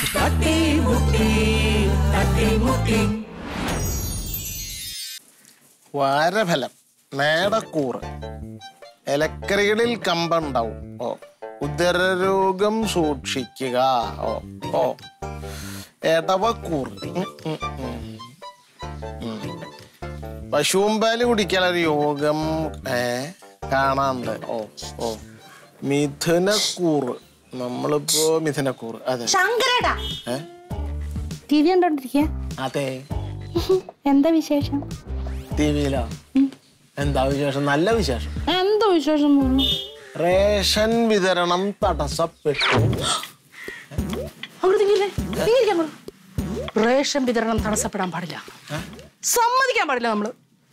വാരഫലം മേടക്കൂറ് ഇലക്കറികളിൽ കമ്പുണ്ടാവും ഓ ഉദരരോഗം സൂക്ഷിക്കുക ഓ ഓ എടവക്കൂറ് ഉം, ഉം, ഉം. ഉം. പശുമ്പാല് കുടിക്കാനൊരു യോഗം ഏ കാണാണ്ട് ഓ ഓ മിഥുനക്കൂറ് നമ്മളിപ്പോ മിഥുനക്കൂറ് അതെ ശങ്കരേട്ടാ ഏ ടി വി കണ്ടോണ്ടിരിക്കുക അതെ എന്താ വിശേഷം ടി വിയിലോ എന്താ വിശേഷം നല്ല വിശേഷം എന്താ വിശേഷം മോള്? റേഷൻ വിതരണം തടസ്സപ്പെട്ടു അങ്ങോട്ട് തിരിയില്ലേ? തിരിയിരിക്ക് അങ്ങോട്ട്. റേഷൻ വിതരണം തടസ്സപ്പെടാൻ പാടില്ല സമ്മതിക്കാൻ പാടില്ല നമ്മള്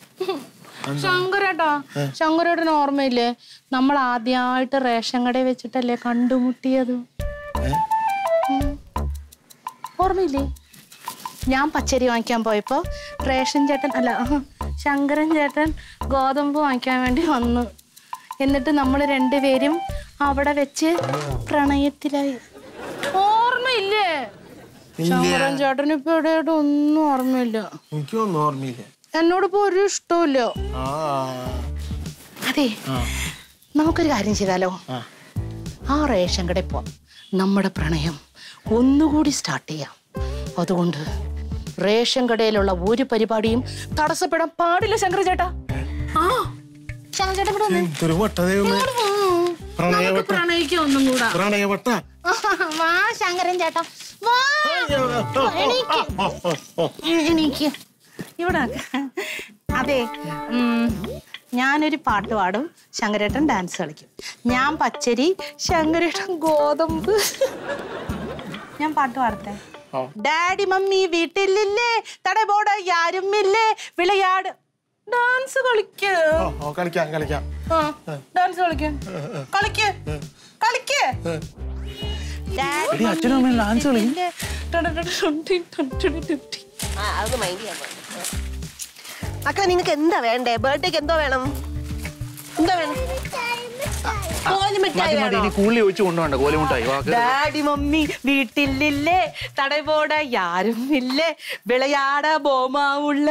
ശങ്കരേട്ടാ ശങ്കരേട്ടന് ഓർമ്മയില്ലേ നമ്മൾ ആദ്യമായിട്ട് റേഷൻ കടയിൽ വെച്ചിട്ടല്ലേ കണ്ടുമുട്ടിയത് ഉം. ഓർമ്മയില്ലേ ഞാൻ പച്ചരി വാങ്ങിക്കാൻ പോയപ്പോ റേഷൻ ചേട്ടൻ അല്ല ശങ്കരൻ ചേട്ടൻ ഗോതമ്പ് വാങ്ങിക്കാൻ വേണ്ടി വന്നു എന്നിട്ട് നമ്മൾ രണ്ടുപേരും അവിടെ വെച്ച് പ്രണയത്തിലായി ഓർമ്മയില്ലേ ശങ്കരൻ ചേട്ടന് ഇപ്പൊ എവിടെയായിട്ട് ഒന്നും ഓർമ്മയില്ല എനിക്കൊന്നും ഓർമ്മയില്ല എന്നോട് ഇപ്പൊ ഒരു ഇഷ്ടമില്ല ആ അതെ നമുക്കൊരു കാര്യം ചെയ്താലോ ആ. ആ റേഷൻ കടയിൽ പോവാം നമ്മുടെ പ്രണയം ഒന്നുകൂടി സ്റ്റാർട്ട് ചെയ്യാം അതുകൊണ്ട് റേഷൻ കടയിലുള്ള ഒരു പരിപാടിയും തടസ്സപ്പെടാൻ പാടില്ല ശങ്കര ചേട്ടാ ആ ശങ്കര ചേട്ടൻ ഇവിടെ വന്നേ. എന്തൊരു വട്ടതയൊന്ന് ഉം. പ്രണയവട്ട. നമുക്ക് പ്രണയിക്കാം ഒന്നും കൂടാ പ്രണയവട്ട വാ ശങ്കരൻ ചേട്ടാ വാ എണീക്ക്. എനിക്ക് ഇവിടെ നിക്ക്. അതെ ഉം, ഞാനൊരു പാട്ട് പാടും ശങ്കരേട്ടൻ ഡാൻസ് കളിക്കും ഞാൻ പച്ചരി ശങ്കരേട്ടൻ ഗോതമ്പ് ഞാൻ പാട്ട് പാടട്ടെ ഓ. ഡാഡി മമ്മി വീട്ടിലില്ലേ തടബോട യാരുമില്ലേ വിളയാട് ഡാൻസ് കളിക്ക് ഓ, ഓ, കളിക്കാം കളിക്കാം ആ, ഡാൻസ് കളിക്ക് കളിക്ക് കളിക്ക് എടി, അച്ഛനും അമ്മയും ഡാൻസ് കളിക്കും മക്കളെ നിങ്ങൾക്ക് എന്താ വേണ്ടേ ബർത്ത്ഡേക്ക് എന്തോ വേണം എന്താ വേണം കോലിമിഠായി മതി മതി വേണോ ഇനി കൂളി ഒഴിച്ച് കൊണ്ടുപോണ്ട കോലിമുട്ടായി വാക്ക് ഡാഡി മമ്മി വീട്ടിലില്ലേ തടപോട യാരും ഇല്ലേ വിളയാട ബോമാവുള്ള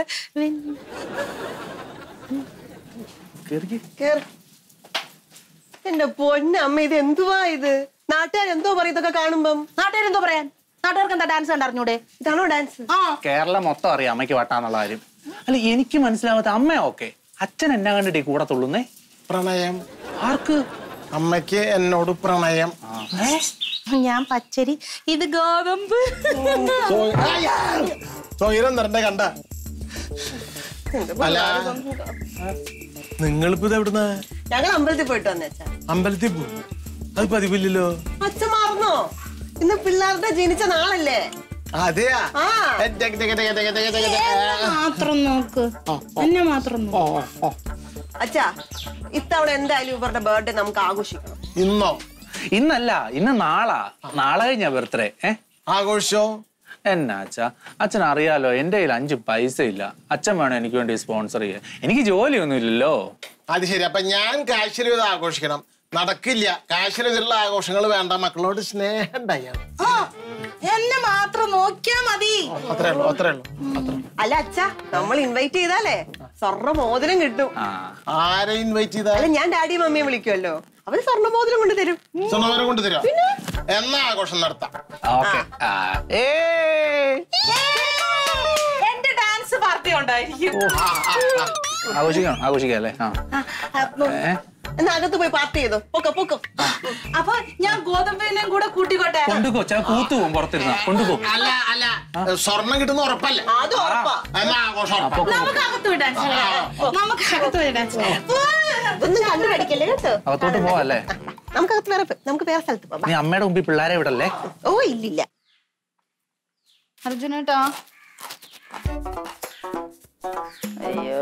കേറ്. എന്റെ പൊന്നമ്മ ഇത് എന്തുവാ ഇത് നാട്ടുകാർ എന്തോ പറയും ഇതൊക്കെ കാണുമ്പം നാട്ടുകാരെന്തോ പറയാൻ നാട്ടുകാർക്ക് എന്താ ഡാൻസ് കണ്ടറിഞ്ഞൂടെ ഇതാണോ ഡാൻസ് ആ കേരളം മൊത്തം അറിയാം അമ്മയ്ക്ക് വട്ടാന്നുള്ള കാര്യം അല്ല എനിക്ക് മനസ്സിലാവാത്ത അമ്മ ഓക്കെ അച്ഛൻ എന്നാ കണ്ടിട്ട് ഈ കൂടെ തുള്ളുന്നേ പ്രണയം ആർക്ക് അമ്മയ്ക്ക് എന്നോട് പ്രണയം ഞാൻ പച്ചരി ഇത് ഗോതമ്പ് സ്വയം നിറണ്ട കണ്ട അല്ല നിങ്ങളിപ്പോ ഇത് എവിടുന്ന ഞങ്ങൾ അമ്പലത്തിൽ പോയിട്ട് വന്നേ അച്ഛാ അമ്പലത്തിൽ പോകും അത് പതിവില്ലല്ലോ അച്ഛൻ മാറുന്നോ ഇന്ന് പിള്ളേരുടെ ജനിച്ച നാളല്ലേ അതെയാ ആ. ഏ, ജഗ, ജഗ, ജഗ, ജഗ, ജഗ, ജഗ, ജഗ. മാത്രം നോക്ക് എന്നെ മാത്രം നോക്ക് ഓ, ഓ, ഓ. അച്ഛാ ഇത്തവണ എന്തായാലും ഇവരുടെ ബർത്ത്ഡേ നമുക്ക് ആഘോഷിക്കണം ഇന്നോ ഇന്നല്ല ഇന്ന് നാളാ നാളെ കഴിഞ്ഞാ ബർത്ത്ഡേ ഏ ആഘോഷോ എന്നാ അച്ഛാ അച്ഛൻ അറിയാലോ എന്റെ കയ്യിൽ അഞ്ച് പൈസ ഇല്ല അച്ഛൻ വേണം എനിക്ക് വേണ്ടി സ്പോൺസർ ചെയ്യാൻ എനിക്ക് ജോലിയൊന്നും ഇല്ലല്ലോ അത് ശരി അപ്പൊ ഞാൻ കാശ്വരത ആഘോഷിക്കണം നടക്കില്ല കാശ്വരതയുള്ള ആഘോഷങ്ങൾ വേണ്ട മക്കളോട് സ്നേഹം ഉണ്ടായാണ് ആ, എന്നെ മാത്രം നോക്കിയാ മതി അത്രേ ഉള്ളൂ അത്രേ ഉള്ളൂ അത്രേ അല്ല അച്ഛാ നമ്മൾ ഇൻവൈറ്റ് ചെയ്താലേ സ്വർണ്ണ മോതിരം കിട്ടും ആ ആരെ ഇൻവൈറ്റ് അല്ല ചെയ്താൽ ഞാൻ ഡാഡി മമ്മിയെ വിളിക്കുമല്ലോ അവര് സ്വർണ്ണ മോതിരം കൊണ്ട് തരും സ്വന്തവരെ കൊണ്ട് തരാം എന്നാ ആഘോഷം നടത്താം ഓക്കെ ഏ എന്റെ ഡാൻസ് പാർട്ടി ഉണ്ടായിരിക്കും ആ, ആ, ആ. ആഘോഷിക്കണം ആഘോഷിക്കാം അല്ലേ ആ ഏ എന്നാ അകത്ത് പോയി പാർട്ടി ചെയ്തോ പൊക്കോ പൊക്കോ അപ്പൊ ഞാൻ ഗോതമ്പിനെയും കൂടെ കൂട്ടിക്കോട്ടെ കൊണ്ടുപോ ചാ കൂത്തു പോകും പുറത്തിരുന്ന കൊണ്ടുപോ അല്ല അല്ല സ്വർണം കിട്ടുന്ന ഉറപ്പല്ല അത് ഉറപ്പാ എന്നാ ആഘോഷം ഉറപ്പാ. നമുക്ക് അകത്ത് പോയി ഡാൻസ് കളിക്കാം. നമുക്ക് അകത്ത് പോയി ഡാൻസ് കളിക്കാം. ഒന്നും കണ്ടു പഠിക്കല്ലേ കേട്ടോ അകത്തോട്ട് പോവല്ലേ നമുക്കകത്ത് വേറെ പോ- നമുക്ക് വേറെ സ്ഥലത്ത് പോവാം നീ അമ്മയുടെ മുമ്പിൽ പിള്ളേരെ വിടല്ലേ ഓ ഇല്ലില്ല അർജുനേട്ടാ അയ്യോ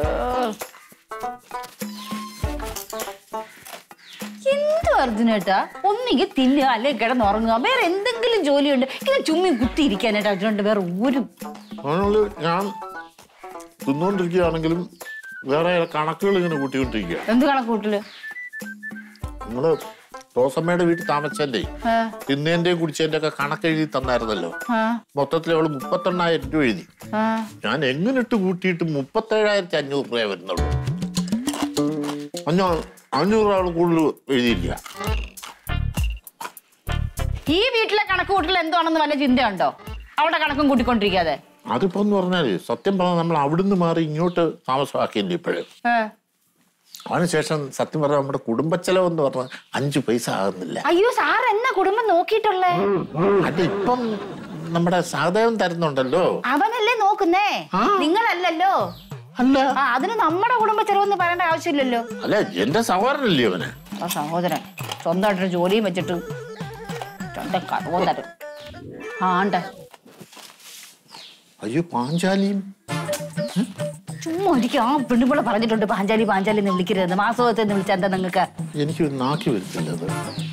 എന്ത് അർജുനേട്ടാ ഒന്നുകിൽ തിന്നുക അല്ലെങ്കിൽ കിടന്നുറങ്ങുക വേറെ എന്തെങ്കിലും ജോലിയുണ്ട് ഇങ്ങനെ ചുമ്മി കുത്തിയിരിക്കാനായിട്ട് അർജുനേട്ട വേറെ ഒരു അതിനുള്ള ഞാൻ തിന്നുകൊണ്ടിരിക്കുകയാണെങ്കിലും വേറെ കണക്കുകൾ ഇങ്ങനെ കൂട്ടിക്കൊണ്ടിരിക്കുക എന്ത് കണക്കൂട്ടല് നിങ്ങള് റോസമ്മയുടെ വീട്ടിൽ താമസിച്ചല്ലേ ആ, തിന്നേന്റെയും കുടിച്ചതിന്റെ ഒക്കെ കണക്കെഴുതി തന്നായിരുന്നല്ലോ ആ, മൊത്തത്തിൽ അവള് മുപ്പത്തെണ്ണായിരം രൂപ എഴുതി ആ. ഞാൻ എങ്ങനിട്ട് കൂട്ടിയിട്ട് മുപ്പത്തേഴായിരത്തി അഞ്ഞൂറ് രൂപ വരുന്നുള്ളൂ അഞ്ഞൂ അഞ്ഞൂറ് രൂപ അവള് കൂടുതൽ എഴുതിയില്ല ഈ വീട്ടിലെ കണക്ക് കൂട്ടൽ എന്താണെന്ന് വല്ല ചിന്തയുണ്ടോ അവിടെ കണക്കും കൂട്ടിക്കൊണ്ടിരിക്കാതെ അതിപ്പോ എന്ന് പറഞ്ഞാല് സത്യം പറഞ്ഞാൽ നമ്മൾ അവിടുന്ന് മാറി ഇങ്ങോട്ട് താമസമാക്കിയില്ലേ ഇപ്പോഴും ഏ. അതിനുശേഷം സത്യം പറഞ്ഞാൽ നമ്മുടെ കുടുംബച്ചെലവ് എന്ന് പറഞ്ഞാൽ അഞ്ചു പൈസ ആകുന്നില്ല അയ്യോ സാർ എന്നാ കുടുംബം നോക്കിയിട്ടുള്ളേ അത് ഇപ്പം നമ്മുടെ സഹദേവൻ തരുന്നുണ്ടല്ലോ അവനല്ലേ നോക്കുന്നേ നിങ്ങളല്ലല്ലോ അല്ല ആ അതിന് നമ്മുടെ കുടുംബ ചെലവെന്ന് പറയേണ്ട ആവശ്യമില്ലല്ലോ അല്ല എന്റെ സഹോദരനല്ലേ അവന് ആ സഹോദരൻ സ്വന്തമായിട്ടൊരു ജോലിയും വെച്ചിട്ട് രണ്ട് കടവും തരും ആണ്ട അയ്യോ പാഞ്ചാലിയും ചുമ്മാ ഒരിക്കൽ ആ പെണ്ണുപിള്ള പറഞ്ഞിട്ടുണ്ട് പാഞ്ചാലി പാഞ്ചാലി എന്ന് വിളിക്കരുത് മാസവത്തെ എന്ന് വിളിച്ചാൽ എന്താ നിങ്ങൾക്ക് എനിക്ക് നാക്കി വരുത്തില്ല അത്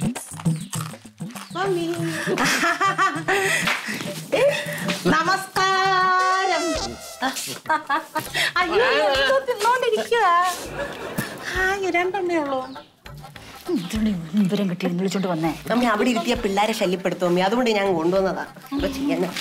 നമസ്കാരം അയ്യോ എന്തോ തിന്നോണ്ടിരിക്കുക ഹായ് രണ്ടെണ്ണേ ഉള്ളൂ വിവരം കിട്ടി വിളിച്ചോണ്ട് വന്നേ അമ്മ അവിടെ ഇരുത്തിയ പിള്ളേരെ ശല്യപ്പെടുത്തും അമ്മ അതുകൊണ്ട് ഞാൻ കൊണ്ടുവന്നതാ ഇപ്പൊ ചെയ്യാനാ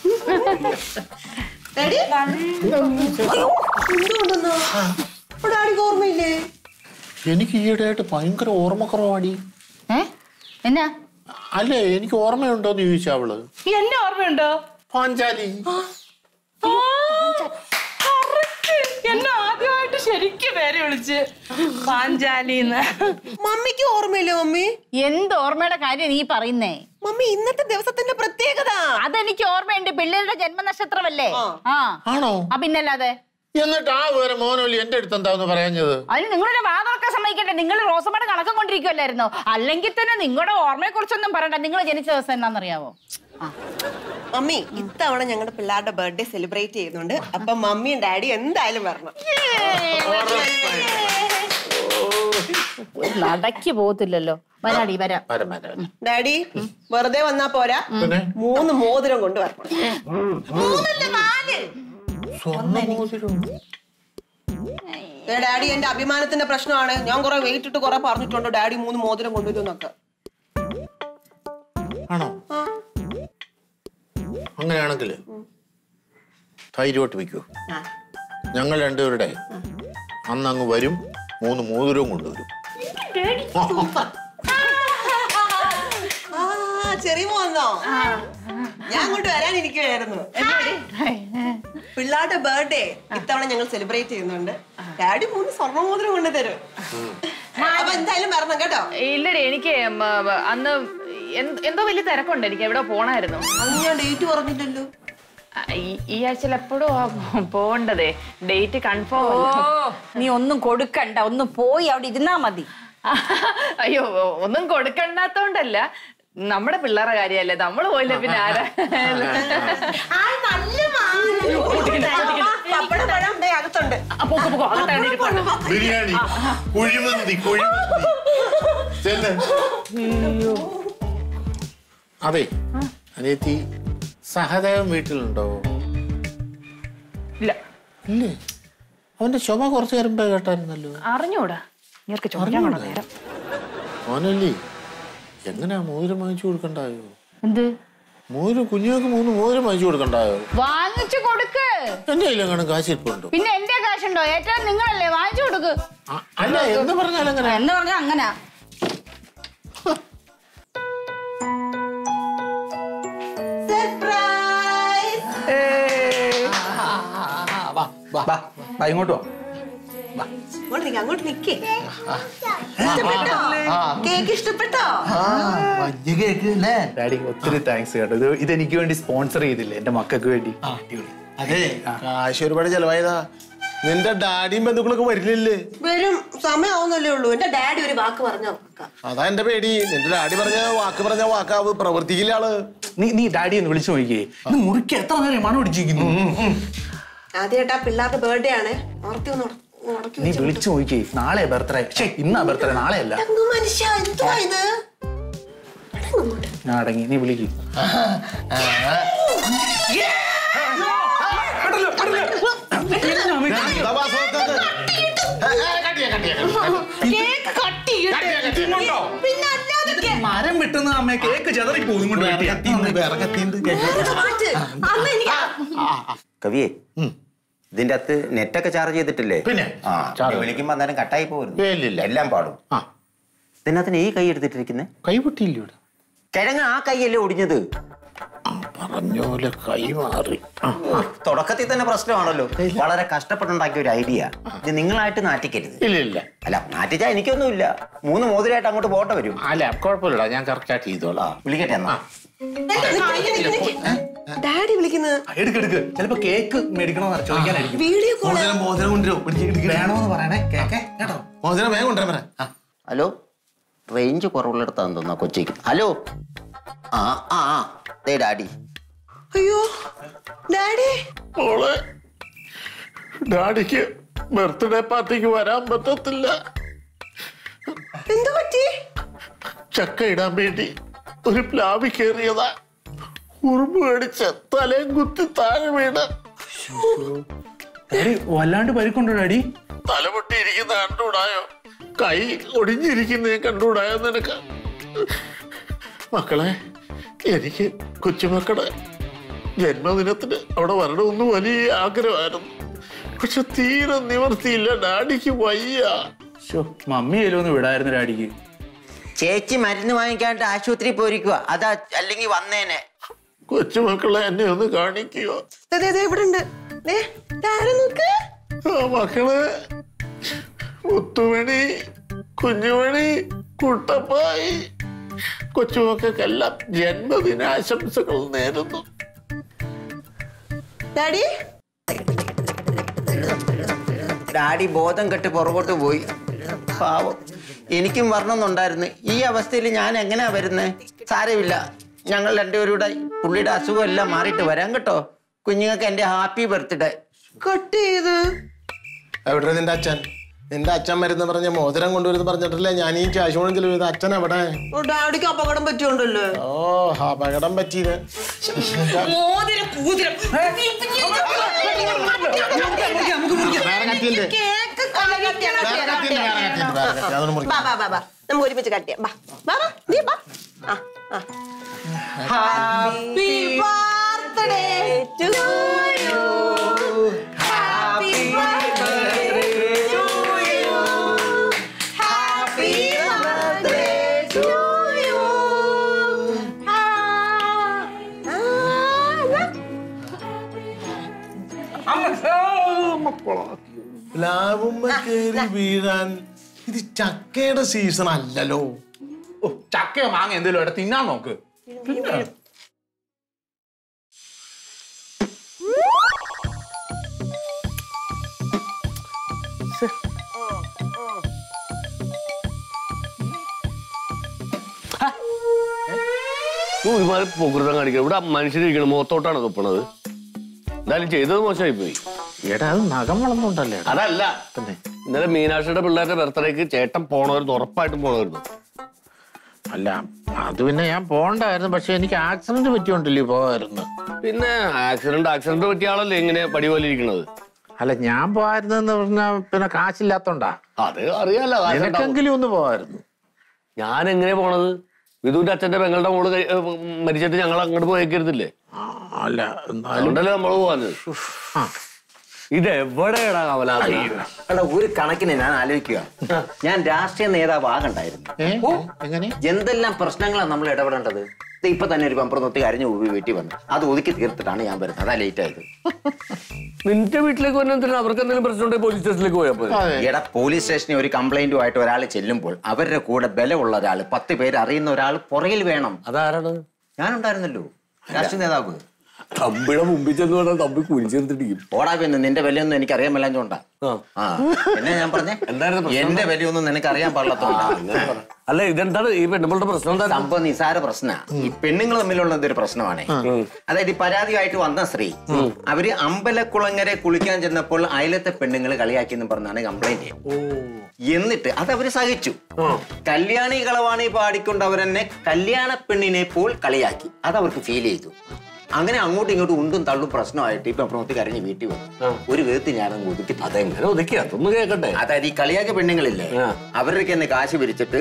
ഡാഡി? അയ്യോ, എന്ത് കൊണ്ടുവന്നു? ഇപ്പൊ ഡാഡിക്ക് ഓർമ്മയില്ലേ എനിക്ക് ഈയിടെയായിട്ട് ഭയങ്കര ഓർമ്മക്കുറവാടി ഏ എന്നാ അല്ലേ എനിക്ക് ഓർമ്മയുണ്ടോന്ന് ചോദിച്ചാ അവള് എന്നെ ഓർമ്മയുണ്ടോ പാഞ്ചാലി ആ, correct. എന്നെ ആദ്യമായിട്ട് ശരിക്കും പേര് വിളിച്ച് പാഞ്ചാലിന്ന് മമ്മിക്ക് ഓർമ്മയില്ലേ മമ്മി എന്ത് ഓർമ്മയുടെ കാര്യം നീ പറയുന്നേ മമ്മി ഇന്നത്തെ ദിവസത്തിന്റെ പ്രത്യേകത അതെനിക്ക് ഓർമ്മയുണ്ട് പിള്ളേരുടെ ജന്മനക്ഷത്രമല്ലേ ആ ആണോ ആ പിന്നല്ലാതെ എന്നിട്ട് ആ വിവരം മോനോലി എന്റെ അടുത്ത് എന്താന്ന് പറയാഞ്ഞത് അതിന് നിങ്ങളുടെ വാ തുറക്കാൻ സമ്മതിക്കട്ടെ നിങ്ങൾ റോസമ്മയുടെ കണക്കം കൊണ്ടിരിക്കുമല്ലായിരുന്നോ അല്ലെങ്കിൽ തന്നെ നിങ്ങളുടെ ഓർമ്മയെ കുറിച്ചൊന്നും പറയണ്ട നിങ്ങൾ ജനിച്ച ദിവസം എന്നാന്നറിയാവോ ആ മമ്മി ഇത്തവണ ഞങ്ങളുടെ പിള്ളേരുടെ ബർത്ത്ഡേ സെലിബ്രേറ്റ് ചെയ്യുന്നുണ്ട് അപ്പൊ മമ്മിയും ഡാഡിയും എന്തായാലും വരണം ഒരു നടക്ക് പോകത്തില്ലല്ലോ വരാടി വരാം വരം വരം ഡാഡി വെറുതെ വന്നാ പോരാ പിന്നെ മൂന്ന് മോതിരം കൊണ്ടുവരണം ഏ, ഡാഡി എന്റെ അഭിമാനത്തിന്റെ പ്രശ്നമാണ് ഞാൻ കുറെ വെയിറ്റ് ഇട്ട് കുറെ പറഞ്ഞിട്ടുണ്ട് ഡാഡി മൂന്ന് മോതിരം കൊണ്ടുവരുന്നൊക്കെ ആണോ അങ്ങനെയാണെങ്കിൽ ധൈര്യമായിട്ട് വയ്ക്കൂ ഞങ്ങൾ രണ്ടുപേരുടെ അന്ന് അങ്ങ് വരും മൂന്ന് മോതിരവും കൊണ്ടുവരും ആ ചെറിയ മോന്നോ ഞാൻ അങ്ങോട്ട് വരാനിരിക്കുവായിരുന്നു പിള്ളേരുടെ ബർത്ത്ഡേ ഇത്തവണ ഞങ്ങൾ സെലിബ്രേറ്റ് ചെയ്യുന്നുണ്ട് ഡാഡി മൂന്ന് സ്വർണ്ണ മോതിരം കൊണ്ടുതരും അപ്പൊ എന്തായാലും വരണം കേട്ടോ ഇല്ലടി എനിക്ക് ഉം, ഉം, അന്ന് എന്ത്- എന്തോ വലിയ തിരക്കുണ്ട് എനിക്ക് എവിടെ പോണായിരുന്നു അന്ന് ഞാൻ ഡേറ്റ് പറഞ്ഞില്ലല്ലോ ആ, ഈ- ഈ ആഴ്ചയിൽ എപ്പോഴും പോണ്ടതേ ഡേറ്റ് കൺഫേം ഓ നീ ഒന്നും കൊടുക്കണ്ട ഒന്ന് പോയി അവിടെ ഇരുന്നാ മതി അയ്യോ ഒന്നും കൊടുക്കണ്ടാത്തോണ്ടല്ല നമ്മുടെ പിള്ളേരുടെ കാര്യല്ലേ നമ്മൾ പോയില്ല പിന്നെ ആരാ ആയ് നല്ല പപ്പടം പഴം ദേ അകത്തുണ്ട് ബിരിയാണി കുഴിമന്തി കുഴിമന്തി ചെല്ല്. അതെ അനിയത്തി സഹദേവൻ വീട്ടിലുണ്ടോ ഇല്ല ഇല്ലേ അവന്റെ ചുമ കുറച്ചു നേരം കേട്ടായിരുന്നല്ലോ അറിഞ്ഞൂടാ ഇവർക്ക് ചോദിക്കാൻ വേണം നേരം മോനല്ലേ എങ്ങനെയാ മോതിരം വാങ്ങിച്ചു കൊടുക്കണ്ടായോ എന്ത് മോതിരം കുഞ്ഞുങ്ങൾക്ക് മൂന്ന് മോതിരം വാങ്ങിച്ചു കൊടുക്കണ്ടായോ വാങ്ങിച്ചു കൊടുക്ക് എന്റെ കയ്യിലെങ്ങാനും കാശിരിപ്പുണ്ടോ പിന്നെ എന്റെ കാശുണ്ടോ ഏറ്റവും നിങ്ങളല്ലേ വാങ്ങിച്ചു കൊടുക്ക് അ- അല്ല എന്ന് പറഞ്ഞാൽ എങ്ങനെ എന്ന് പറഞ്ഞാ അങ്ങനാ ഇങ്ങോട്ട് വാ അങ്ങോട്ട് നിക്ക് അങ്ങോട്ട് നിക്കേ ഇഷ്ടപ്പെട്ടോ കേക്ക് ഇഷ്ടപ്പെട്ടോ ഡാഡി ഒത്തിരി താങ്ക്സ് കേട്ടോ ഇത് ഇതെനിക്ക് വേണ്ടി സ്പോൺസർ ചെയ്തില്ലേ എന്റെ മക്കൾക്ക് വേണ്ടി അതെ കാശ് ഒരുപാട് ചെലവായതാ നിന്റെ ഡാഡിയും ബന്ധുക്കളൊക്കെ വരില്ലേ വരും സമയമാവുന്നല്ലേ ഉള്ളൂ എന്റെ ഡാഡി ഒരു വാക്ക് പറഞ്ഞോ അതാ എന്റെ പേടി നിന്റെ ഡാഡി പറഞ്ഞ വാക്ക് പറഞ്ഞ വാക്കാവ് പ്രവർത്തിക്കില്ല ആള് നീ നീ ഡാഡി ഒന്ന് വിളിച്ചു നോക്കിയേ ഇന്ന് മുറിക്ക് എത്ര നേരം മണം അടിച്ചിരിക്കുന്നു ആദ്യമായിട്ട് ആ പിള്ളേരുടെ ബർത്ത്ഡേ ആണ് ഓർത്തി ഒന്ന് ഉട- ഉടക്കി നീ വിളിച്ചു നോക്കിയേ നാളെ ബർത്ത്ഡേ ശേ ഇന്നാ ബർത്ത്ഡേ നാളെ അല്ല വെച്ചങ്ങ് മനുഷ്യ എന്തുവാ ഇത് ഞാൻ അടങ്ങി നീ വിളിക്ക് എന്താ വാസവത്തത്? ഏ, ഏ, കട്ടിയാ, കട്ടിയാ, കട്ടിയാ. കേക്ക് കട്ട് ചെയ്യട്ടെ കട്ടിയാ, കട്ടിയാ. പിന്നെ അല്ലാതെ കിട്ടുന്ന അമ്മേ കേക്ക് ചെതറി പോകും കൊണ്ട് വെട്ടിയാ. വിറകത്തിണ്ട് മാറ്റ് അന്ന് എനിക്ക് കവിയെ ഇതിന്റെ അകത്ത് നെറ്റൊക്കെ ചാർജ് ചെയ്തിട്ടില്ലേ പിന്നെ? ആ ചാർജ് നീ വിളിക്കുമ്പോ അന്നേരം കട്ടായി പോകുന്നു ഏയ് ഇല്ലില്ല. എല്ലാം പാടും ആ ഇതിനകത്ത് നീ കൈ എടുത്തിട്ടിരിക്കുന്നത് കൈപൊട്ടിയില്ല ഇവിടെ കിഴങ്ങ് ആ കൈയല്ലേ ഒടിഞ്ഞത് ആ പറഞ്ഞ പോലെ കൈ മാറി ആ തുടക്കത്തിൽ തന്നെ പ്രശ്നമാണല്ലോ വളരെ കഷ്ടപ്പെട്ടുണ്ടാക്കിയ ഒരു ഐഡിയ ഇത് നിങ്ങളായിട്ട് നാറ്റിക്കരുത് ഇല്ല ഇല്ല അല്ല നാറ്റിച്ചാ എനിക്കൊന്നുമില്ല മൂന്ന് മോതിരായിട്ട് അങ്ങോട്ട് പോട്ടെ വരും അല്ല കുഴപ്പമില്ലടാ ഞാൻ കറക്റ്റായിട്ട് ചെയ്തോളാം വിളിക്കട്ടെ എന്നാ ഡാഡി വിളിക്കുന്നത് എടുക്ക് എടുക്ക് ചിലപ്പോ കേക്ക് മേടിക്കണമെന്ന് ചോദിക്കാനായിരിക്കും വീഡിയോ കോൾ മോതിരം മോതിരം കൊണ്ടുവരും വേണോന്ന് പറയണേ കേക്കെ കേട്ടോ മോതിരം വേഗം കൊണ്ടുവരാൻ പറ ആ. ഹലോ റേഞ്ച് കുറവുള്ളിടത്താന്ന് തോന്നുന്നു കൊച്ചിക്ക് ഹലോ ആ ആ ആ ദേ ഡാഡി അയ്യോ ഡാഡി മോളെ ഡാഡിക്ക് ബർത്ത്ഡേ പാർട്ടിക്ക് വരാൻ പറ്റത്തില്ല എന്തു പറ്റി ചക്ക ഇടാൻ വേണ്ടി ഒരു പ്ലാവി കയറിയതാ ഉറുമ്പ് കടിച്ച് തലയും കുത്തി താഴെ വീണ് ഡാഡി വല്ലാണ്ട് പരിക്കുണ്ടോ ഡാഡി തലപൊട്ടിയിരിക്കുന്ന കണ്ടുകൂടായോ കൈ ഒടിഞ്ഞിരിക്കുന്ന കണ്ടുകൂടായോ നിനക്ക് മക്കളെ എനിക്ക് കൊച്ചുമക്കളുടെ ജന്മദിനത്തിന് അവിടെ വരണമെന്ന് വലിയ ആഗ്രഹമായിരുന്നു പക്ഷെ തീരെ നിവർത്തിയില്ല ഡാഡിക്ക് വയ്യ ശോ, മമ്മി ഒന്ന് വിടായിരുന്നു ഡാഡിക്ക് ചേച്ചി മരുന്ന് വാങ്ങിക്കാണ്ട് ആശുപത്രി പോയിരിക്കുക അതാ അല്ലെങ്കിൽ വന്നേനെ കൊച്ചുമക്കളെ എന്നെ ഒന്ന് കാണിക്കുക ദേ, ദേ, ദേ, ഇവിടെ ഉണ്ട് ദേ, ഡാഡി നോക്ക് ആ മക്കള് മുത്തുമണി കുഞ്ഞുമണി കുട്ടപ്പായി കൊച്ചുമക്കൾക്കെല്ലാം ജന്മദിനാശംസകൾ നേരുന്നു ഡാഡി ഡാഡി ബോധം കെട്ട് പുറകോട്ട് പോയി പാവം എനിക്കും വരണമെന്നുണ്ടായിരുന്നു ഈ അവസ്ഥയിൽ ഞാൻ എങ്ങനെയാ വരുന്നത് സാരമില്ല ഞങ്ങൾ രണ്ടുപേരുടെ പുള്ളിയുടെ അസുഖം എല്ലാം മാറിയിട്ട് വരാം കേട്ടോ കുഞ്ഞുങ്ങൾക്ക് എൻ്റെ ഹാപ്പി ബർത്ത്ഡേ കട്ട് ചെയ്ത് എവിടെ നിന്റെ അച്ഛൻ നിന്റെ അച്ഛൻ മരുന്ന് പറഞ്ഞ മോതിരം കൊണ്ടുവരുന്ന പറഞ്ഞിട്ടില്ലേ ഞാൻ ഈ കാശുകൊണ്ട് ചെലവ് അച്ഛൻ എവിടെ ഓ, ഡാഡിക്ക് അപകടം പറ്റിയോണ്ടല്ലോ ഓ അപകടം പറ്റിയത് മോതിരം കൂതിരം വേറെ കത്തിയുണ്ട് കേക്ക് കഴിക്കണം. വേറെ കത്തിയുണ്ട് വേറെ കത്തിയുണ്ട് വേറെ കത്തി അതൊന്നും മുറിക്കാം ബാ ബാ ബാ ബാ നമുക്ക് ഒരുമിച്ച് കട്ട് ചെയ്യാം ബാ ബാ ബാ നീ ബാ ആ ആ happy birthday to you happy birthday to you happy birthday to you പ്ലാവുമ്മ കേറി വീഴാൻ ഇത് ചക്കയുടെ സീസൺ അല്ലല്ലോ ഓ ചക്കയോ മാങ്ങ എന്തെങ്കിലും ഇവിടെ തിന്നാൻ നോക്ക് ഒരുമാതിരി പോകൃതം കാണിക്കണം ഇവിടെ മനുഷ്യരിരിക്കണം മുഖത്തോട്ടാണ് തുപ്പണത് എന്തായാലും ചെയ്തത് മോശമായി പോയി എടാ അത് നഖം വളർന്നുണ്ടല്ലേ അതല്ല ഇന്നലെ മീനാക്ഷിയുടെ പിള്ളേരുടെ ബർത്ത്ഡേക്ക് ചേട്ടൻ പോണവരുന്നു ഉറപ്പായിട്ടും പോണവരുന്നു അല്ല അത് പിന്നെ ഞാൻ പോണ്ടായിരുന്നു പക്ഷെ എനിക്ക് ആക്സിഡന്റ് പറ്റിയോണ്ടല്ലേ പോകായിരുന്നു പിന്നെ ആക്സിഡന്റ് ആക്സിഡന്റ് പറ്റിയ ആളല്ലേ ഇങ്ങനെ പടി പോലെ ഇരിക്കണത് അല്ല ഞാൻ പോകായിരുന്നെന്ന് പറഞ്ഞാ പിന്നെ കാശില്ലാത്തോണ്ടാ അത് അറിയാലോ കാശ് ഉണ്ടാവും. നിനക്കെങ്കിലും ഒന്ന് പോകായിരുന്നു ഞാൻ എങ്ങനെ പോണത് വിധുവിന്റെ അച്ഛന്റെ പെങ്ങളുടെ മോള് കൈ- ഏ, മരിച്ചിട്ട് ഞങ്ങൾ അങ്ങോട്ട് പോയേക്കരുതില്ലേ ആ, അല്ല എന്നാലും അതുകൊണ്ടല്ലേ നമ്മള് പോവാഞ്ഞത് ആ, ഇത് എവിടെയാടാ കമലാതി അല്ല ഒരു കണക്കിന് ഞാൻ ആലോചിക്കുക ഞാൻ രാഷ്ട്രീയ നേതാവ് ആകണ്ടായിരുന്നു ഏ? എങ്ങനെ എന്തെല്ലാം പ്രശ്നങ്ങളാണ് നമ്മൾ ഇടപെടേണ്ടത് ദേ ഇപ്പൊ തന്നെ ഒരു പമ്പർ നൊത്തി കരഞ്ഞു പോയി വീട്ടിൽ വന്നു അത് ഒതുക്കി തീർത്തിട്ടാണ് ഞാൻ വരുന്നത് അതാ ലേറ്റ് ആയത് നിന്റെ വീട്ടിലേക്ക് വന്നെന്തിനാ അവർക്ക് എന്തെങ്കിലും പ്രശ്നം ഉണ്ടെങ്കിൽ പോലീസ് സ്റ്റേഷനിലേക്ക് പോയാൽ പോയി അതെ ഈടെ പോലീസ് സ്റ്റേഷനിൽ ഒരു കംപ്ലൈന്റുമായിട്ട് ഒരാൾ ചെല്ലുമ്പോൾ അവരുടെ കൂടെ ബലമുള്ള ഒരാൾ പത്ത് പേര് അറിയുന്ന ഒരാൾ പുറകിൽ വേണം അതാരാണ് ഞാനുണ്ടായിരുന്നല്ലോ രാഷ്ട്രീയ നേതാവ് തമ്പിയുടെ മുമ്പിൽ ചെന്ന് പറഞ്ഞാൽ തമ്പി കുനിച്ചെടുത്തിട്ടിരിക്കും ഓടാ പിന്നെ നിന്റെ വിലയൊന്നും എനിക്ക് അറിയാൻ മേലാഞ്ഞോണ്ടാ ആ. ആ എന്നെ ഞാൻ പറഞ്ഞേ എന്തായിരുന്നു പ്രശ്നം? എന്റെ വിലയൊന്നും നിനക്ക് അറിയാൻ പാടില്ലാത്തോണ്ടാ അല്ല ഇതെന്താണ് ഈ പെണ്ണുമ്പളുടെ പ്രശ്നം എന്താ സംഭവം നിസാര പ്രശ്ന ഈ പെണ്ണുങ്ങൾ തമ്മിലുള്ള ഇതൊരു പ്രശ്നമാണ് അതായത് ഈ പരാതിയായിട്ട് വന്ന സ്ത്രീ അവര് അമ്പലക്കുളങ്ങരെ കുളിക്കാൻ ചെന്നപ്പോൾ അയലത്തെ പെണ്ണുങ്ങൾ കളിയാക്കി എന്ന് പറഞ്ഞാണ് കംപ്ലൈന്റ് എന്നിട്ട് അത് അവര് സഹിച്ചു കല്യാണി കളവാണി പാടിക്കൊണ്ട് അവരെന്നെ കല്യാണ പെണ്ണിനെ പോൽ കളിയാക്കി അത് അവർക്ക് ഫീൽ ചെയ്തു അങ്ങനെ അങ്ങോട്ടും ഇങ്ങോട്ടും ഉണ്ടും തള്ളും പ്രശ്നമായിട്ട് ഇപ്പൊ പ്രവൃത്തി കരഞ്ഞ് വീട്ടിൽ വന്നു ഒരു വിധത്തിൽ ഞാനങ്ങ് ഒതുക്കി അതെങ്ങനെ ഒതുക്കി അതൊന്ന് കേക്കട്ടെ അതായത് ഈ കളിയാക്കിയ പെണ്ണുങ്ങളില്ലേ ആ. അവരുടെ തന്നെ കാശ് പിരിച്ചിട്ട്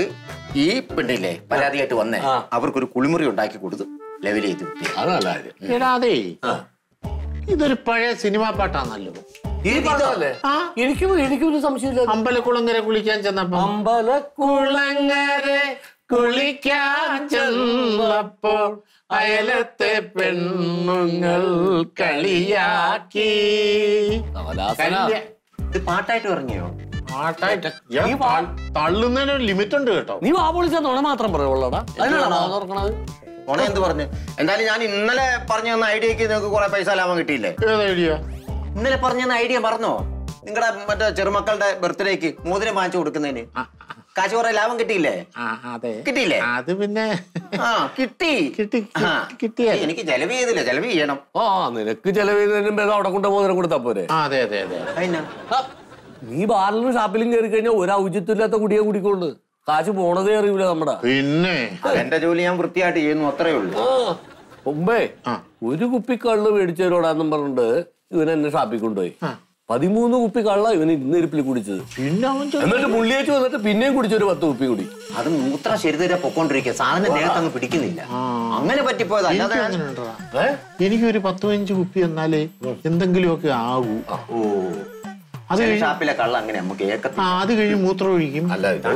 ഈ പെണ്ണില്ലേ പരാതിയായിട്ട് വന്നേ അവർക്കൊരു കുളിമുറി ഉണ്ടാക്കി കൊടുത്തു ലെവൽ ചെയ്ത് വിട്ടു. അത് നല്ല കാര്യം എടാ അതേ ഇതൊരു പഴയ സിനിമാ പാട്ടാണല്ലോ അല്ലേ എനിക്കും എനിക്കും ഒരു സംശയമില്ല അമ്പലക്കുളങ്ങര കുളിക്കാൻ ചെന്നപ്പോ അമ്പലക്കുളങ്ങര കുളിക്കാൻ ചെന്നപ്പോൾ അയലത്തെ പെണ്ണുങ്ങൾ കളിയാക്കി കല്യ- ഇത് പാട്ടായിട്ട് ഇറങ്ങിയോ പാട്ടായിട്ട് ഇയാൾ തൾ- തള്ളുന്നതിന് ഒരു ലിമിറ്റ് ഉണ്ട് കേട്ടോ നീ വാ പൊളിച്ച നുണ മാത്രം പറയുള്ളടാ അതിനാണോ വാ തുറക്കണത് ഓണ എന്ത് പറഞ്ഞു എന്തായാലും ഞാൻ ഇന്നലെ പറഞ്ഞു തന്ന ഐഡിയക്ക് നിങ്ങൾക്ക് കുറെ പൈസ ലാഭം കിട്ടിയില്ലേ ഏത് ഐഡിയ ഇന്നലെ പറഞ്ഞു തന്ന ഐഡിയ പറഞ്ഞോ നിങ്ങളുടെ മറ്റേ ചെറുമക്കളുടെ ബർത്ത്ഡേക്ക് മോതിരം വാങ്ങിച്ചു കൊടുക്കുന്നതിന് കാശ് കുറെ ലാഭം കിട്ടിയില്ലേ ആ അതെ കിട്ടിയില്ലേ അത് പിന്നെ ആ കിട്ടി കിട്ടി ആ. കിട്ടിയല്ലേ എനിക്ക് ചെലവ് ചെയ്തില്ല ചെലവ് ചെയ്യണം ആ നിനക്ക് ചെലവ് ചെയ്തതിനും ഭേദം അവിടെ കൊണ്ട് മോതിരം കൊടുത്താ പോരെ ആ അതെ അതെ അതെ അതിനാ ആ, നീ ബാറിലും ഷാപ്പിലും കയറി കഴിഞ്ഞാൽ ഒരു ഔചിത്യമില്ലാത്ത കുടിയെ കുടിക്കൊണ്ട് കാശ് പോണതേ അറിയൂല നമ്മുടെ പിന്നെ എന്റെ ജോലി ഞാൻ വൃത്തിയായിട്ട് ചെയ്യുന്നു അത്രേ ഉള്ളൂ ആ മുമ്പേ ആ. ഒരു കുപ്പി കള്ള് മേടിച്ചവരോടാന്നും പറഞ്ഞിട്ട് ഇവൻ എന്നെ ഷാപ്പിൽ കൊണ്ടുപോയി പതിമൂന്ന് കുപ്പി കള്ള ഇവന് ഇന്ന് ഇരിപ്പിൽ കുടിച്ചത് പിന്നെ അവൻ ചോ- എന്നിട്ട് പുള്ളിയേച്ച് വന്നിട്ട് പിന്നെയും കുടിച്ചൊരു പത്ത് കുപ്പി കൂടി അത് മൂത്ര ശരിതര പൊക്കോണ്ടിരിക്കുക സാധനം ദേഹത്ത് അങ്ങ് പിടിക്കുന്നില്ല അങ്ങനെ പറ്റിപ്പോയത് അല്ലാതെ എനിക്കും അങ്ങനെ ഉണ്ടെടാ. എനിക്കൊരു പത്ത് പതിനഞ്ച് കുപ്പി എന്നാലേ എന്തെങ്കിലുമൊക്കെ ആകൂ ഓ അത് ചില കഴിഞ്ഞ് ഷാപ്പിലെ കള്ള അങ്ങനെ നമുക്ക് ആ ഏക്കത്തില്ല അത് കഴിഞ്ഞ് മൂത്രം ഒഴിക്കും അല്ല ഇത്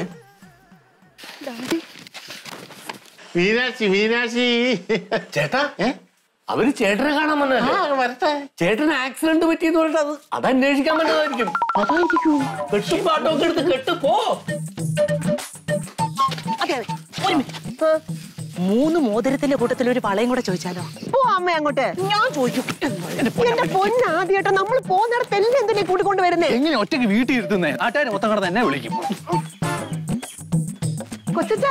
മീനാക്ഷി മീനാക്ഷി ചേട്ടാ ഏ? അവര് ചേട്ടനെ കാണാൻ ആ വന്നല്ലേ വരട്ടെ ചേട്ടന് ആക്സിഡന്റ് പറ്റിയെന്ന് പറഞ്ഞിട്ട് അത് അത് അന്വേഷിക്കാൻ പറ്റുന്നതായിരിക്കും അതായിരിക്കൂ കെട്ടും പാട്ടൊക്കെ എടുത്ത് കെട്ട് പോ അതെ അതെ ഒരു മിനിറ്റ് മൂന്ന് മോതിരത്തിന്റെ കൂട്ടത്തിൽ ഒരു വളയും കൂടെ ചോദിച്ചാലോ പോ അമ്മ അങ്ങോട്ട് ഞാൻ ചോദിക്കും എന്റെ പൊന്ന് ആദ്യമായിട്ട് നമ്മൾ പോകുന്നിടത്തെല്ലാം എന്തിനാ കൂട്ടിക്കൊണ്ട് വരുന്നേ എങ്ങനെ ഒറ്റയ്ക്ക് വീട്ടിൽ ഇരുത്തുന്നേ നാട്ടുകാർ മൊത്തം കിടന്ന് എന്നെ വിളിക്കും കൊച്ചാ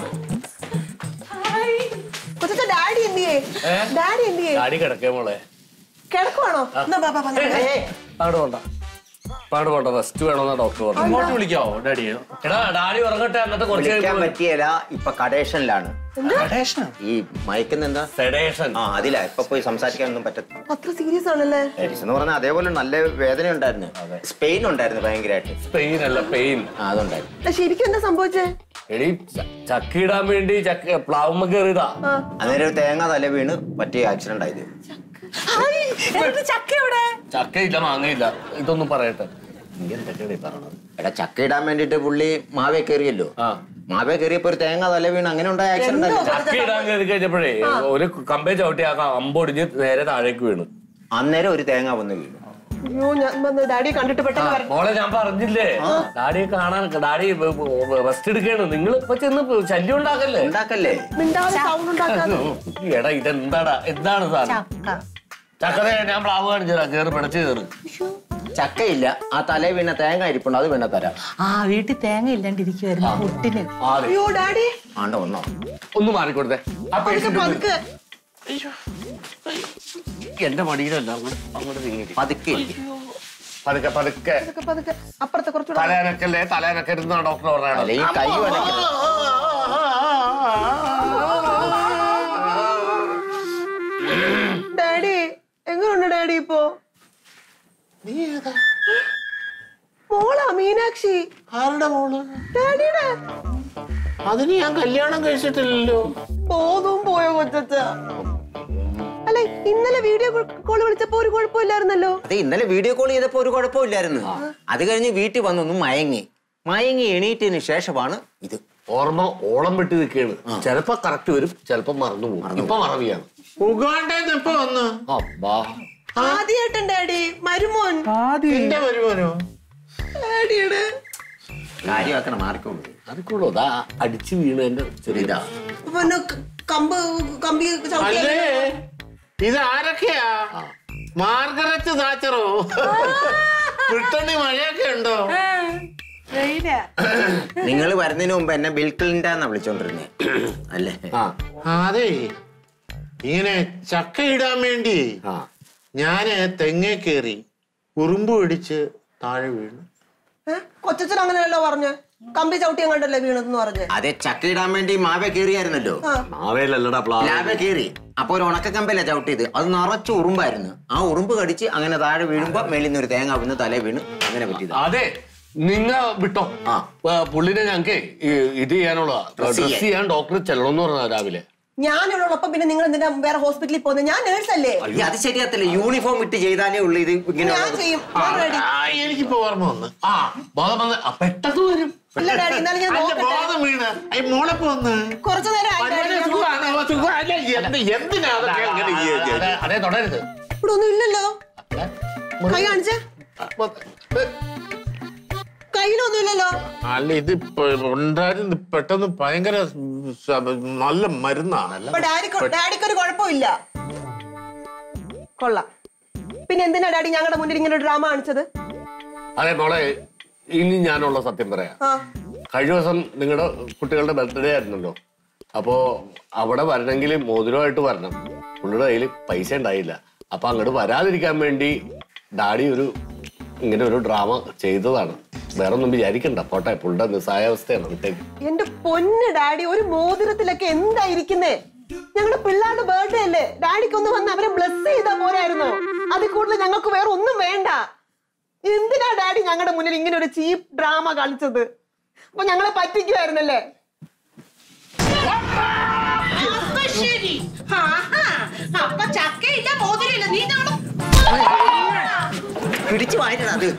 കൊച്ചാ ഡാഡി എന്തിയേ ഡാഡി എന്തിയേ ഡാഡി കിടക്കേ മോളെ കിടക്കുവാണോ എന്നാ ബാബാ പാട് പോണ്ട പാട് പോണ്ട റെസ്റ്റ് വേണമെന്നാ ഡോക്ടർ പറഞ്ഞു ഇങ്ങോട്ട് വിളിക്കാവോ ഡാഡിയെ എടാ ഡാഡി ഉറങ്ങട്ടെ എന്നിട്ട് കുറച്ച് വിളിക്കാൻ കഴിയുമ്പോ പറ്റിയല്ല ഇപ്പൊ കടേഷനിലാണ് ഈ മയക്കുന്ന എന്താ സെഡേഷൻ ആ അതിലാ ഇപ്പൊ പോയി സംസാരിക്കാനൊന്നും പറ്റത്തില്ല അത്ര സീരിയസ് ആണല്ലേ ടെരിസ് എന്ന് പറഞ്ഞാൽ അതേപോലെ നല്ല വേദന ഉണ്ടായിരുന്നു സ്പെയിൻ ഉണ്ടായിരുന്നു ഭയങ്കരമായിട്ട് പെയിൻ അല്ല പെയിൻ ആ അതുണ്ടായിരുന്നു ആ, ശരിക്കും എന്താ സംഭവിച്ചേ എടി ച- ചക്കിടാൻ വേണ്ടി ചക്ക പ്ലാവുമ്മ കയറിയതാ അന്നേരം ഒരു തേങ്ങ തല വീണ് പറ്റിയ ആക്സിഡന്റ് ആയത് ഹായ്, എന്നിട്ട് ചക്ക എവിടെ ചക്കയില്ല മാങ്ങയില്ല ഇതൊന്നും പറയട്ടെ നീ എന്തൊക്കെയാണ് ഈ പറയണത് എടാ ചക്ക ഇടാൻ വേണ്ടിട്ട് പുള്ളി മാവേ കയറിയല്ലോ ആ മാവേ കയറിയപ്പോ ഒരു തേങ്ങ തല വീണ് അങ്ങനെ ഉണ്ടായ ആക്സിഡന്റ് ആയിരുന്നു ചക്ക ഇടാൻ കയറി കഴിഞ്ഞപ്പോഴേ ഒരു കമ്പേ ചവിട്ടി ആ അമ്പൊടിഞ്ഞ് നേരെ താഴേക്ക് വീണു അന്നേരം ഒരു തേങ്ങ വന്ന് വീണു അയ്യോ ഞാൻ വന്ന് ഡാഡിയെ കണ്ടിട്ട് പെട്ടെന്ന് വരണം മോളെ ഞാൻ പറഞ്ഞില്ലേ ഡാഡിയെ കാണാൻ ഡാഡി റെസ്റ്റ് എടുക്കാണ് നിങ്ങൾ ഇപ്പൊ ചെന്ന് ശല്യം ഉണ്ടാക്കല്ലേ ഉണ്ടാക്കല്ലേ മിണ്ടാതെ സൗണ്ട് ഉണ്ടാക്കാതെ എടാ ഇതെന്താടാ എന്താണ് സാധനം ചക്കര ഞാൻ പ്ലാവ് കാണിച്ചതാ കേറി പിടച്ച് കയറി ചക്കയില്ല ആ തല വീണ തേങ്ങ ഇരിപ്പുണ്ട് അത് വീണ തരാം ആ വീട്ടിൽ തേങ്ങ ഇല്ലാണ്ടിരിക്കുവായിരുന്നു പുട്ടിന് ആറ് അയ്യോ ഡാഡി ആണ്ട ഒന്നോ ഒന്ന് മാറിക്കൊടുത്തേ ആ പതുക്കെ പേഷ്യന്റ് പതുക്കെ എന്റെ മടിയിലല്ല അങ്ങോട്ട് അങ്ങോട്ട് നീങ്ങി പതുക്കെ പതുക്കെ പതുക്കെ പതുക്കെ പതുക്കെ അപ്പുറത്തെ കുറച്ചുകൂടെ തലനക്കല്ലേ തലനക്കരുന്ന ഡോക്ടർ അല്ലെ പറയണത് ഈ കൈ വനക്കരുത് ഡാഡി എങ്ങനെയുണ്ട് ഡാഡി ഇപ്പോ നീ ഏതാ മോളാ മീനാക്ഷി ആരുടെ മോള് ഡാഡിയുടെ അതിന് ഞാൻ കല്യാണം കഴിച്ചിട്ടില്ലല്ലോ ബോധവും പോയോ കൊച്ചച്ച അല്ലെ ഇന്നലെ വീഡിയോ കോൾ വിളിച്ചപ്പോ ഒരു കുഴപ്പമില്ലായിരുന്നല്ലോ അത് ഇന്നലെ വീഡിയോ കോൾ ചെയ്തപ്പോ ഒരു കുഴപ്പമില്ലായിരുന്നു അത് കഴിഞ്ഞ് വീട്ടിൽ വന്നൊന്ന് മയങ്ങി മയങ്ങി എണീറ്റതിന് ശേഷമാണ് ഇത് ഓർമ്മ ഓളം വിട്ട് നിൽക്കുകയാണ് ചിലപ്പോ കറക്റ്റ് വരും ചിലപ്പോ മറന്നു പോകും ഇപ്പൊ മറവിയാണ് ഉഗാണ്ടെന്ന് എപ്പോ വന്നു അബ്ബാ ആദ്യമായിട്ടും ഡാഡി മരുമോൻ എന്റെ വരുമാനോ ഡാഡിയുടെ കാര്യമാക്കണം മാറിക്കോളൂ അതൊക്കെയുള്ളൂ അതാ അടിച്ചു വീണ് എന്റെ ചെറിയതാ പിന്നെ ക- കമ്പ് കമ്പി ചവിട്ടി അല്ലേ ഇത് ആരൊക്കെയാ മാർഗരറ്റ് താച്ചറോ ബ്രിട്ടണി മഴയൊക്കെ ഉണ്ടോ നിങ്ങൾ വരുന്നതിന് മുമ്പ് എന്നെ ബിൽ ക്ലിൻറ്റാന്നാ വിളിച്ചോണ്ടിരുന്നേ അല്ലേ ആ ആ, അതെ ഇങ്ങനെ ചക്ക ഇടാൻ വേണ്ടി ആ ഞാന് തെങ്ങേ കയറി ഉറുമ്പ് പിടിച്ച് താഴെ വീണു കൊച്ചച്ചൻ അങ്ങനെയല്ലോ പറഞ്ഞ് കമ്പി ചവിട്ടി അങ്ങോട്ടല്ലേ വീണതെന്ന് പറഞ്ഞ് അതെ ചക്ക ഇടാൻ വേണ്ടി മാവെ കയറിയായിരുന്നല്ലോ മാവേലല്ലടാ പ്ലാവ് ലാബെ കയറി അപ്പൊ ഒരു ഉണക്കക്കമ്പല്ല ചവിട്ടിയത് അത് നിറച്ച് ഉറുമ്പായിരുന്നു ആ ഉറുമ്പ് കടിച്ച് അങ്ങനെ താഴെ വീഴുമ്പോ മേളിൽ നിന്ന് ഒരു തേങ്ങ വീണ് തല വീണ് അങ്ങനെ പറ്റിയത് അതെ നിങ്ങ വിട്ടോ ആ. ആ, പുള്ളിനെ ഞങ്ങക്ക് ഇത് ചെയ്യാനുള്ള Dress ഡ്രസ് ചെയ്യാൻ. ചെയ്യാൻ ഡോക്ടർ ചെല്ലണമെന്ന് പറഞ്ഞ രാവിലെ ഞാനുള്ളപ്പം പിന്നെ നിങ്ങൾ എന്തിനാ വേറെ ഹോസ്പിറ്റലിൽ പോകുന്നത് ഞാൻ നേഴ്സ് അല്ലേ ഈ അത് ശരിയാത്തില്ല യൂണിഫോം ഇട്ട് ചെയ്താലേ ഉള്ളൂ ഇത് ഇങ്ങനെ ഞാൻ ചെയ്യും ഞാൻ ready. ആ എനിക്കിപ്പോ ഓർമ്മ വന്ന് ആ ബോധം വന്ന് ആ, പെട്ടെന്ന് വരും ഇല്ല ഡാഡി എന്നാലും ഞാൻ അല്ല നോക്കട്ടെ ബോധം വീണ് അയ്യ മോളെപ്പോ വന്ന് കുറച്ചു നേരം ആയി ഡാഡി, ഞാൻ നോക്കട്ടെ. സുഖമാണ് സുഖം അല്ല എന്ത് എന്തിനാ അതൊക്കെ അങ്ങനെ ആ, ചെയ്യുക അതെ, അതെ തുടരുത് ഇവിടെ ഒന്നും ഇല്ലല്ലോ കൈ കാണിച്ചേ കയ്യിലൊന്നും ഇല്ലല്ലോ അല്ല ഇത് ഇപ്പൊ ഉണ്ടായിരുന്നു പെട്ടെന്ന് ഭയങ്കര സ- നല്ല മരുന്നാണ് അപ്പൊ ഡാഡിക്ക് ഡാഡിക്ക് ഒരു കുഴപ്പമില്ല കൊള്ളാം പിന്നെ എന്തിനാ ഡാഡി ഞങ്ങളുടെ മുന്നിൽ ഇങ്ങനെ ഒരു ഡ്രാമ കാണിച്ചത് അതെ മോളെ ഇനി ഞാനുള്ള സത്യം പറയാം ആ കഴിഞ്ഞ ദിവസം നിങ്ങളുടെ കുട്ടികളുടെ ബർത്ത്ഡേ ആയിരുന്നല്ലോ അപ്പോ അവിടെ വരണമെങ്കിൽ മോതിരമായിട്ട് വരണം പുള്ളിയുടെ കയ്യിൽ പൈസ ഉണ്ടായില്ല അപ്പൊ അങ്ങോട്ട് വരാതിരിക്കാൻ വേണ്ടി ഡാഡി ഒരു ഇങ്ങനെ ഒരു ഡ്രാമ ചെയ്തതാണ് വേറെ ഒന്നും വിചാരിക്കണ്ട പോട്ടെ പുള്ളിയുടെ നിസ്സായാവസ്ഥയാണ് വിട്ടേക്ക് എന്റെ പൊന്ന് ഡാഡി ഒരു മോതിരത്തിലൊക്കെ എന്താ ഇരിക്കുന്നേ ഞങ്ങളുടെ പിള്ളേരുടെ ബർത്ത്ഡേ അല്ലേ ഡാഡിക്ക് ഒന്ന് വന്ന് അവരെ ബ്ലസ് ചെയ്താ പോരായിരുന്നോ അതിൽ കൂടുതൽ ഞങ്ങൾക്ക് വേറെ ഒന്നും വേണ്ട എന്തിനാ ഡാഡി ഞങ്ങളുടെ മുന്നിൽ ഇങ്ങനെ ഒരു ചീപ്പ് ഡ്രാമ കളിച്ചത് അപ്പൊ ഞങ്ങളെ പറ്റിക്കുമായിരുന്നല്ലേ അപ്പൊ ശരി ആഹാ. അപ്പൊ ചക്കയില്ല മോതിരയില്ല നീ നാളെ പിടിച്ചു വാങ്ങിയത് അത്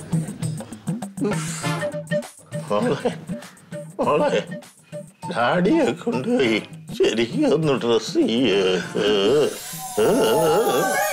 മോളെ മോളെ ഡാഡിയെ കൊണ്ടുപോയി ശരിക്കും ഒന്ന് ഡ്രസ് ചെയ്യേ